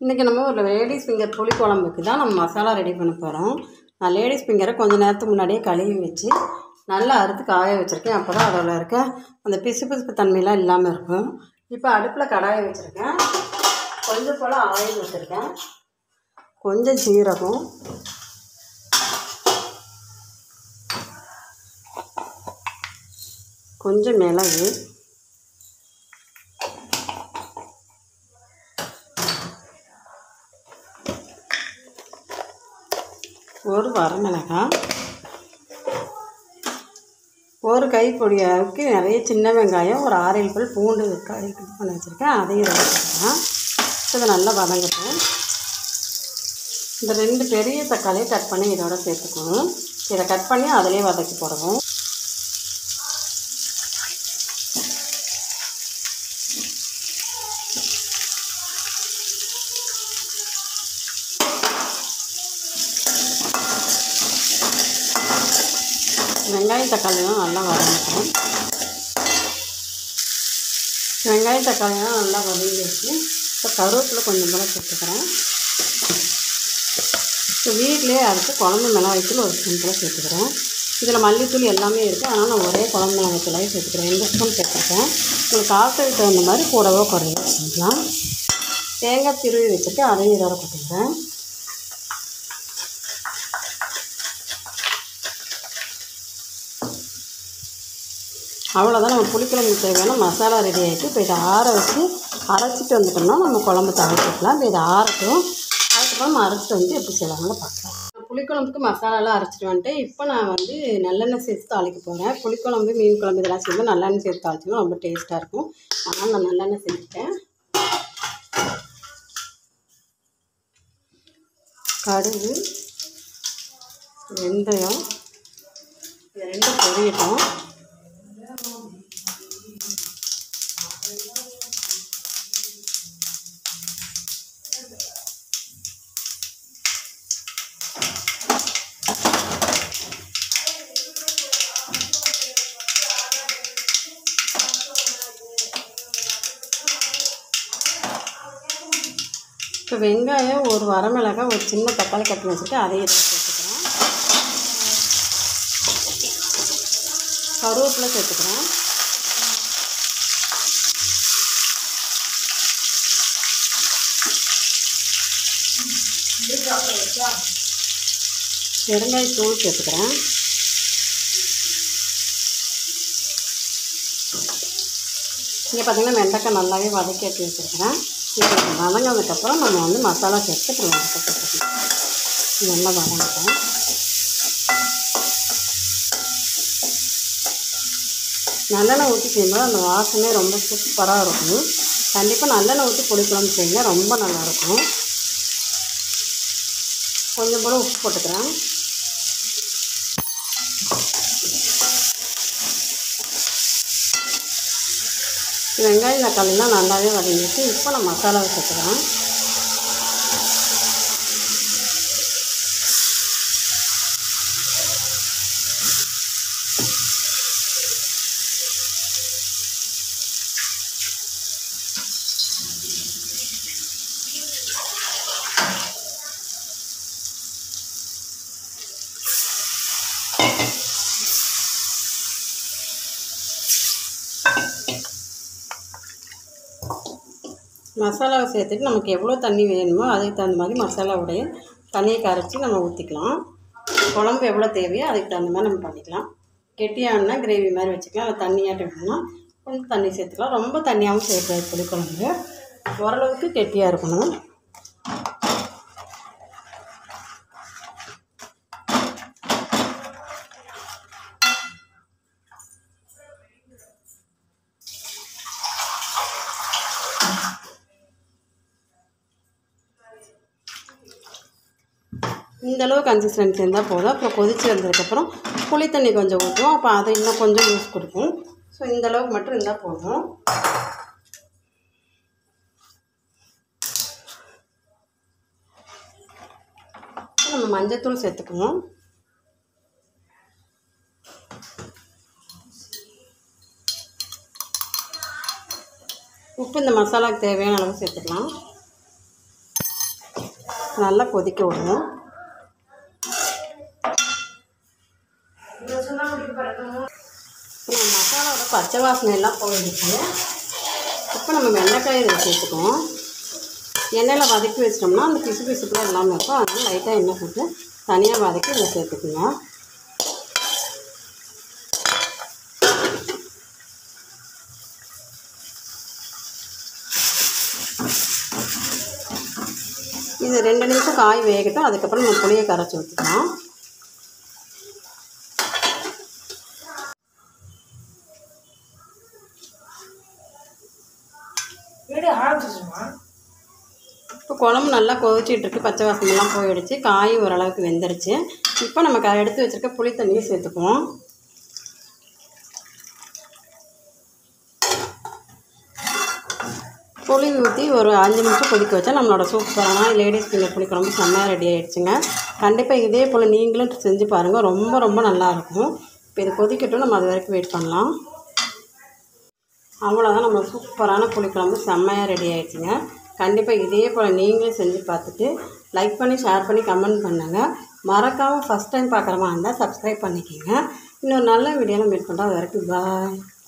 இன்றைக்கி நம்ம ஒரு லேடிஸ் ஃபிங்கர் புளி குழம்புக்கு தான் நம்ம மசாலா ரெடி பண்ண போகிறோம் நான் லேடிஸ் ஃபிங்கரை கொஞ்சம் நேரத்துக்கு முன்னாடியே கழுவி வச்சு நல்லா அறுத்து காய வச்சுருக்கேன் அப்போ தான் அதில் இருக்க அந்த பிசு பிசுப்பு தன்மையெல்லாம் இல்லாமல் இருக்கும் இப்போ அடுப்பில் கடாயை வச்சுருக்கேன் கொஞ்சம் போல் ஆயில் வச்சுருக்கேன் கொஞ்சம் சீரகம் கொஞ்சம் மிளகு ஒரு வரமிளகாய் ஒரு கைப்பொடி அளவுக்கு நிறைய சின்ன வெங்காயம் ஒரு ஆறு ஏழு பல் பூண்டு கை இது பண்ணி வச்சுருக்கேன் அதையும் இதில் வச்சுக்கலாம் இதை நல்லா வதங்கட்டும் இந்த ரெண்டு பெரிய தக்காளியை கட் பண்ணி இதோட சேர்த்துக்கணும் இதை கட் பண்ணி அதிலே வதக்கி போடுவோம் வெங்காயம் தக்காளியும் நல்லா வதங்கட்டும் வெங்காயம் தக்காளியும் நல்லா வதங்கிடுச்சு இப்போ கருவேப்பிலை கொஞ்சம் போல சேர்த்துக்கிறேன் இப்போ வீட்டிலே அரைச்சி குழம்பு மிளகாய்த்தூள் ஒரு ஸ்பூன் போல் சேர்த்துக்கிறேன் இதில் மல்லித்தூள் எல்லாமே இருக்குது அதனால் நான் ஒரே குழம்பு மிளகாய்த்தூளாகவே சேர்த்துக்கிறேன் ரெண்டு ஸ்பூன் சேர்த்துருக்கேன் உங்களுக்கு காசுக்கு தகுந்த மாதிரி கூடவோ குறையவோ செஞ்சுக்கலாம் தேங்காய் திருவி வச்சுட்டு அதையும் இதோட கொட்டிக்கிறேன் அவ்வளோதான் நம்ம புளிக்குழம்புக்கு தேவையான மசாலா ரெடி ஆகிட்டு இப்போ இதை ஆற வச்சு அரைச்சிட்டு வந்துட்டோம்னா நம்ம குழம்பு தாளிச்சிக்கலாம் இப்போ இதை ஆறட்டும் அதுக்கப்புறம் நம்ம அரைச்சிட்டு வந்து எப்படி செய்யலாங்களோ பார்க்கலாம் புளிக்குழம்புக்கு மசாலாலாம் அரைச்சிட்டு வந்துட்டு இப்போ நான் வந்து நல்லெண்ணெய் சேர்த்து தாளிக்க போகிறேன் புளிக்குழம்பு மீன் குழம்பு இதெல்லாம் செய்யும்போது நல்லெண்ணெய் சேர்த்து தாளிச்சோம்னா ரொம்ப டேஸ்ட்டாக இருக்கும் அதனால் நான் நல்லெண்ணெய் சேர்த்துட்டேன் கடுகு வெந்தயம் இது ரெண்டும் பொரியட்டும் இப்போ வெங்காயம் ஒரு வரமிளகாய் ஒரு சின்ன தக்காளி கட்டி வச்சுருக்கேன் அதையும் இதில் சேர்த்துக்கிறேன் கருவேப்பிலை சேர்த்துக்கிறேன் பெருங்காயத்தூள் சேர்த்துக்கிறேன் இங்கே பார்த்தீங்கன்னா வெண்டைக்காய் நல்லாவே வதக்கி எடுத்து வச்சுருக்கிறேன் இப்போ இது வதங்கினதுக்கப்புறம் நம்ம வந்து மசாலா சேர்த்து அப்புறம் வெண்டைக்காய் சேர்த்துக்கலாம் நல்லா வதங்கிட்டோம் நல்லெண்ணெய் ஊற்றி செய்யும்போது அந்த வாசனை ரொம்ப சூப்பராக இருக்கும் கண்டிப்பாக நல்லெண்ணெய் ஊற்றி புளிக்குழம்பு செய்யுங்க ரொம்ப நல்லாயிருக்கும் கொஞ்சம் போல உப்பு போட்டுக்கிறேன் வெங்காயம் தக்காளிலாம் நல்லாவே வதங்கிட்டு இப்போ நான் மசாலாவை சேர்த்துக்கிறேன் மசாலாவை சேர்த்துட்டு நமக்கு எவ்வளோ தண்ணி வேணுமோ அதுக்கு தகுந்த மாதிரி மசாலாவுடைய தண்ணியை கரைச்சி நம்ம ஊற்றிக்கலாம் குழம்பு எவ்வளோ தேவையோ அதுக்கு தகுந்த மாதிரி நம்ம பண்ணிக்கலாம் கெட்டியானா கிரேவி மாதிரி வச்சுக்கலாம் இல்லை தண்ணியாட்டு வேணும்னா கொஞ்சம் தண்ணி சேர்த்துக்கலாம் ரொம்ப தண்ணியாகவும் சேர்க்கக்கூடாது புளிக்குழம்பு ஓரளவுக்கு கெட்டியாக இருக்கணும் இந்த அளவு கன்சிஸ்டன்சி இருந்தால் போதும் அப்புறம் கொதிச்சு வந்ததுக்கப்புறம் புளி தண்ணி கொஞ்சம் ஊற்றுவோம் அப்போ அதை இன்னும் கொஞ்சம் யூஸ் கொடுக்கும் ஸோ இந்த அளவுக்கு மட்டும் இருந்தால் போதும் நம்ம மஞ்சத்தூள் சேர்த்துக்குவோம் உப்பு இந்த மசாலாவுக்கு தேவையான அளவு சேர்த்துக்கலாம் நல்லா கொதிக்க விடுவோம் இப்போ நம்ம மசாலாவோட பச்சை வாசனை எல்லாம் போயிடுச்சு இப்போ நம்ம வெண்டைக்காய் இதில் சேர்த்துக்குவோம் எண்ணெயில் வதக்கி வச்சிட்டோம்னா அந்த பிசு பிசுப்புலாம் இல்லாமல் இருக்கும் அதனால் லைட்டாக எண்ணெய் போட்டு தனியாக வதக்கி இதில் சேர்த்துக்குங்க இது ரெண்டு நிமிஷம் காய் வேகட்டும் அதுக்கப்புறம் நம்ம புளியை கரைச்சி ஊற்றிக்கலாம் வீடு ஆரம்பிச்சிச்சுமா இப்போ குழம்பு நல்லா கொதிச்சிட்டு இருக்கு பச்சை வாசமெல்லாம் போயிடுச்சு காய் ஓரளவுக்கு வெந்துருச்சு இப்போ நம்ம க எடுத்து வச்சிருக்க புளி தண்ணியை சேர்த்துக்குவோம் புளி ஊற்றி ஒரு அஞ்சு நிமிஷம் கொதிக்க வச்சா நம்மளோட சூப்பரான லேடிஸ் ஃபிங்கர் புளி குழம்பு செம்மையாக ரெடி ஆயிடுச்சுங்க கண்டிப்பாக இதே போல் நீங்களும் செஞ்சு பாருங்கள் ரொம்ப ரொம்ப நல்லாயிருக்கும் இப்போ இது கொதிக்கட்டும் நம்ம அது வரைக்கும் வெயிட் பண்ணலாம் அவ்வளோதான் நம்ம சூப்பரான புளிக்குழம்பு செம்மையாக ரெடி ஆயிடுச்சுங்க கண்டிப்பாக இதே போல் நீங்களும் செஞ்சு பார்த்துட்டு லைக் பண்ணி ஷேர் பண்ணி கமெண்ட் பண்ணுங்கள் மறக்காமல் ஃபஸ்ட் டைம் பார்க்குற மாதிரி இருந்தால் சப்ஸ்கிரைப் பண்ணிக்கோங்க இன்னொரு நல்ல வீடியோவில் மீட் பண்ணுறோம் அது வரைக்கும் பாய்